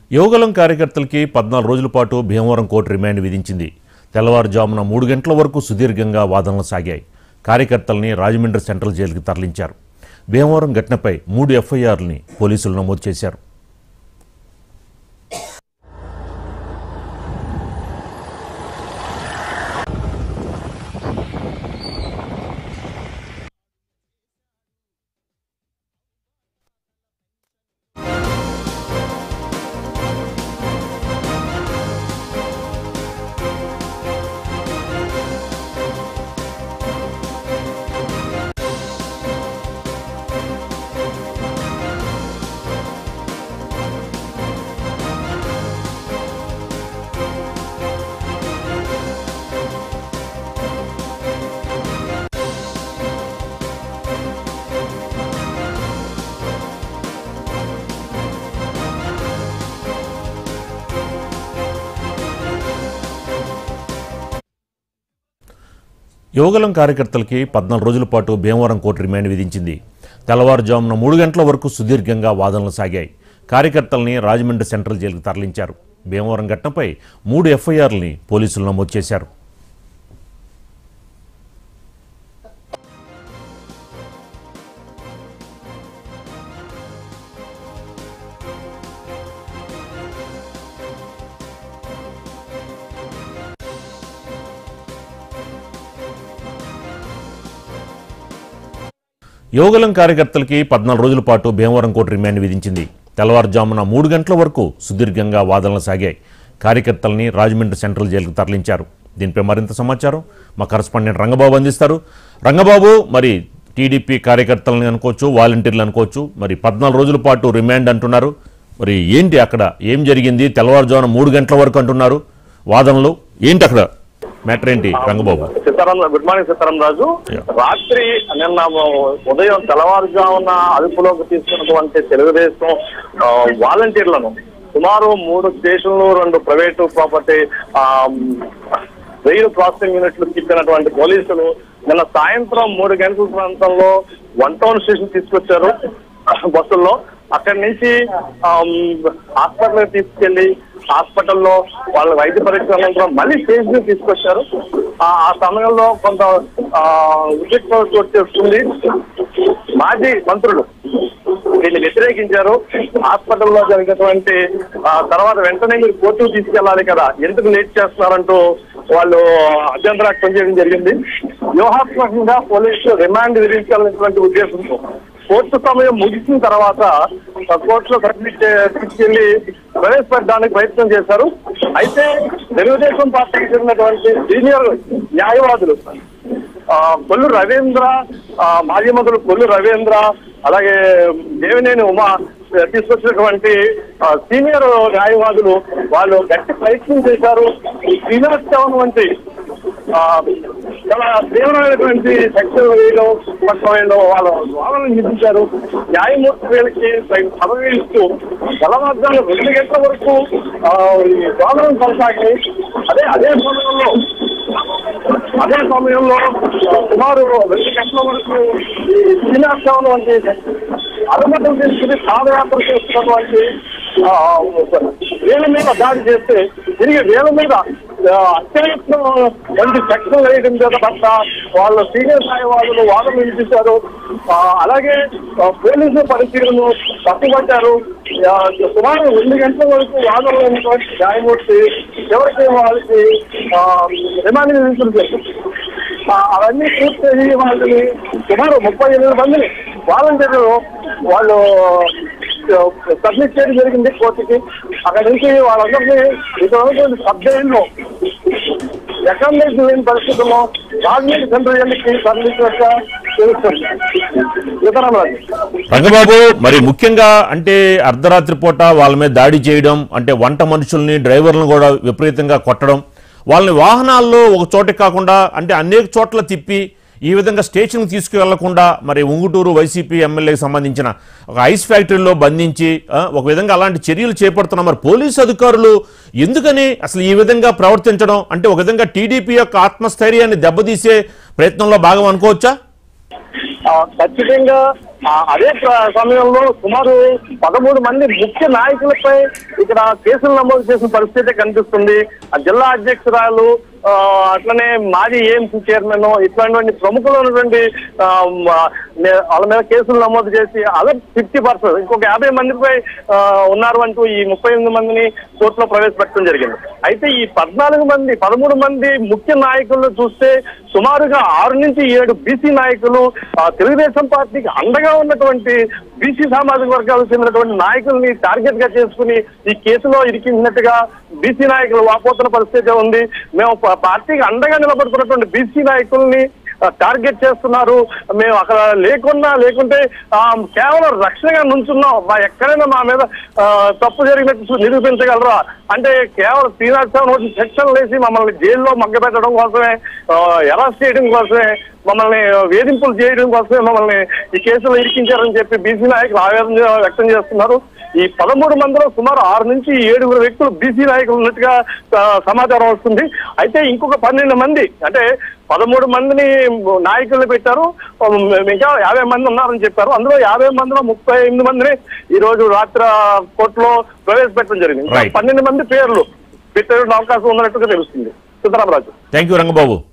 యోగలం కార్యకర్తలకి పద్నాలుగు రోజుల పాటు భీమవరం కోర్టు రిమాండ్ విధించింది తెల్లవారుజామున మూడు గంటల వరకు సుదీర్ఘంగా వాదనలు సాగాయి కార్యకర్తల్ని రాజమండ్రి సెంట్రల్ జైలుకి తరలించారు భీమవరం ఘటనపై మూడు ఎఫ్ఐఆర్లని పోలీసులు నమోదు చేశారు యోగలం కార్యకర్తలకి పద్నాలుగు రోజుల పాటు భీమవరం కోర్టు రిమాండ్ విధించింది తెల్లవారుజామున మూడు గంటల వరకు సుదీర్ఘంగా వాదనలు సాగాయి కార్యకర్తల్ని రాజమండ్రి సెంట్రల్ జైలుకు తరలించారు భీమవరం ఘటనపై మూడు ఎఫ్ఐఆర్లని పోలీసులు నమోదు చేశారు యోగలం కార్యకర్తలకి పద్నాలుగు రోజుల పాటు భీమవరం కోర్టు రిమాండ్ విధించింది తెల్లవారుజామున మూడు గంటల వరకు సుదీర్ఘంగా వాదనలు సాగాయి కార్యకర్తల్ని రాజమండ్రి సెంట్రల్ జైలుకు తరలించారు దీనిపై మరింత సమాచారం మా కరస్పాండెంట్ రంగబాబు అందిస్తారు రంగబాబు మరి టీడీపీ కార్యకర్తలని అనుకోవచ్చు వాలంటీర్లు అనుకోవచ్చు మరి పద్నాలుగు రోజుల పాటు రిమాండ్ అంటున్నారు మరి ఏంటి అక్కడ ఏం జరిగింది తెల్లవారుజామున మూడు గంటల వరకు అంటున్నారు వాదనలు ఏంటి అక్కడ మ్యాటర్ ఏంటి Rangababu Sitaram good morning Sitaram Raju Yeah. రాత్రి నిన్న ఉదయం తెల్లవారుజామున అదుపులోకి తీసుకున్నటువంటి తెలుగుదేశం ఆ, వాలంటీర్లను సుమారు మూడు స్టేషన్లు రెండు ప్రైవేటు ప్రాపర్టీ ఆ, వెయ్యి ప్రాసెసింగ్ యూనిట్లు తిప్పినటువంటి పోలీసులు నిన్న సాయంత్రం మూడు గంటల ప్రాంతంలో వన్ టౌన్ స్టేషన్ తీసుకొచ్చారు బస్సుల్లో అక్కడి నుంచి హాస్పిటల్ తీసుకెళ్లి హాస్పిటల్లో వాళ్ళ వైద్య పరీక్ష అనంతరం మళ్ళీ స్టేషన్ తీసుకొచ్చారు ఆ ఆ సమయంలో కొంత ఆ, ఉద్రిక్తత చోటు చేసుకుంది మాజీ మంత్రులు దీన్ని వ్యతిరేకించారు హాస్పిటల్లో జరిగినటువంటి ఆ, తర్వాత వెంటనే మీరు కోర్టుకు తీసుకెళ్లాలి కదా ఎందుకు లేట్ చేస్తున్నారంటూ వాళ్ళు అభ్యంతర వ్యక్తం చేయడం జరిగింది వ్యూహాత్మకంగా పోలీసులు రిమాండ్ విధించాలనేటువంటి ఉద్దేశంతో కోర్టు సమయం ముగిసిన తర్వాత ఆ, కోర్టులో సబ్మిట్ చే- తీసుకెళ్లి ప్రవేశపెట్టడానికి ప్రయత్నం చేశారు అయితే తెలుగుదేశం పార్టీకి చెందినటువంటి సీనియర్ న్యాయవాదులు ఆ, కొల్లు రవీంద్ర ఆ, మాజీ మంత్రులు కొల్లు రవీంద్ర అలాగే దేవినేని ఉమా తీసుకొచ్చినటువంటి ఆ, సీనియర్ న్యాయవాదులు వాళ్ళు గట్టి ప్రయత్నం చేశారు ఈ శ్రీనివాస వంటి ఆ, చాలా తీవ్రమైనటువంటి సెక్షన్ వేయడం పట్టడం వేయడం వాళ్ళ వాదనలు నిధించారు న్యాయమూర్తి వీళ్ళకి పదవి ఇస్తూ తెల్లవారుజాము రెండు గంటల వరకు ఆ, ఈ వాదనలు కొనసాగాయి అదే అదే సమయంలో అదే సమయంలో సుమారు రెండు గంటల వరకు ఈ శ్రీనివాసం వంటి అనుమతులు తీసుకుని పాదయాత్ర చేస్తున్నటువంటి ఆ, వీళ్ళ మీద దాడి చేస్తే తిరిగి వీళ్ళ మీద ఆ, అత్యవసరం వంటి సెక్షన్ వేయడం చేత పట్ల వాళ్ళ సీనియర్ న్యాయవాదులు వాదన వినిపించారు ఆ, అలాగే ఆ, పోలీసు పరిశీలనను తప్పుపట్టారు ఆ, సుమారు రెండు గంటల వరకు వాదనలు ఉన్నటువంటి న్యాయమూర్తి ఎవరికి వాళ్ళకి ఆ, రిమాండ్ విధించారు ఆ, అవన్నీ పూర్తి వాళ్ళని సుమారు ముప్పై ఎనిమిది మందిని వాలంటీర్లు వాళ్ళు సబ్మిట్ చేయడం జరిగింది కోర్టుకి అక్కడ నుంచి వాళ్ళందరినీ ఇటువంటి సబ్ జైల్లో అకామిడేషన్ లేని పరిస్థితుల్లో రాజమండ్రి సెంట్రల్ జైలుకి తరలించినట్టుగా తెలుస్తుంది సీతారామరాజు రంగబాబు మరి ముఖ్యంగా అంటే అర్ధరాత్రి పూట వాళ్ళ మీద దాడి చేయడం అంటే వంట మనుషుల్ని డ్రైవర్లను కూడా విపరీతంగా కొట్టడం వాళ్ళని వాహనాల్లో ఒక చోట కాకుండా అంటే అనేక చోట్ల తిప్పి ఈ విధంగా స్టేషన్కి తీసుకువెళ్లకుండా మరి ఉంగుటూరు వైసీపీ ఎమ్మెల్యేకి సంబంధించిన ఒక ఐస్ ఫ్యాక్టరీలో బంధించి ఆ, ఒక విధంగా అలాంటి చర్యలు చేపడుతున్న మరి పోలీసు అధికారులు ఎందుకని అసలు ఈ విధంగా ప్రవర్తించడం అంటే ఒక విధంగా టీడీపీ యొక్క ఆత్మస్థైర్యాన్ని దెబ్బతీసే ప్రయత్నంలో భాగం అనుకోవచ్చా ఆ, ఖచ్చితంగా ఆ, అదే ప్ర- సమయంలో సుమారు పదమూడు మంది ముఖ్య నాయకులపై ఇక్కడ కేసులు నమోదు చేసిన పరిస్థితి కనిపిస్తుంది ఆ జిల్లా అధ్యక్షురాలు ఆ, అట్లనే మాజీ ఏఎంసీ చైర్మన్ ఇట్లాంటి ప్రముఖులు ఉన్నటువంటి ఆ, మ- నే- వాళ్ళ మీద కేసులు నమోదు చేసి అదే ఫిఫ్టీ పర్సెంట్ ఇంకొక యాభై మందిపై ఆ, ఉన్నారు అంటూ ఈ ముప్పై ఎనిమిది మందిని కోర్టులో ప్రవేశపెట్టడం జరిగింది అయితే ఈ పద్నాలుగు మంది పదమూడు మంది ముఖ్య నాయకులను చూస్తే సుమారుగా ఆరు నుంచి ఏడు బీసీ నాయకులు ఆ, తెలుగుదేశం పార్టీకి అండగా ఉన్నటువంటి బీసీ సామాజిక వర్గాలకు చెందినటువంటి నాయకుల్ని టార్గెట్ గా చేసుకుని ఈ కేసులో ఇరికించినట్టుగా బీసీ నాయకులు వాపోతున్న పరిస్థితి ఉంది మేము ప- పార్టీకి అండగా నిలబడుతున్నటువంటి బీసీ నాయకుల్ని ఆ, టార్గెట్ చేస్తున్నారు మేము అక్కడ లేకున్నా లేకుంటే ఆ, కేవలం రక్షణగా నుంచున్నాం మా ఎక్కడైనా మా మీద ఆ, తప్పు జరిగినట్టు నిరూపించగలరా అంటే కేవలం త్రీ నాట్ సెవెన్ వచ్చి సెక్షన్లు వేసి మమ్మల్ని జైల్లో మగ్గబెట్టడం కోసమే అరెస్ట్ చేయడం కోసమే మమ్మల్ని వేధింపులు చేయడం కోసమే మమ్మల్ని ఈ కేసులో ఇరికించారని చెప్పి బీసీ నాయకులు ఆవేదన వ్యక్తం చేస్తున్నారు ఈ పదమూడు మందిలో సుమారు ఆరు నుంచి ఏడుగురు వ్యక్తులు బీసీ నాయకులు ఉన్నట్టుగా ఆ, సమాచారం వస్తుంది అయితే ఇంకొక పన్నెండు మంది అంటే పదమూడు మందిని నాయకులు పెట్టారు ఉమ్, ఇంకా యాభై మంది ఉన్నారని చెప్పారు అందులో యాభై మందిలో ముప్పై ఎనిమిది మందిని ఈ రోజు రాత్రి కోర్టులో ప్రవేశపెట్టడం జరిగింది ఇంకా Right. పన్నెండు మంది పేర్లు పెట్టే అవకాశం ఉన్నట్టుగా తెలుస్తుంది సిద్ధరామరాజు థ్యాంక్ యూ రంగబాబు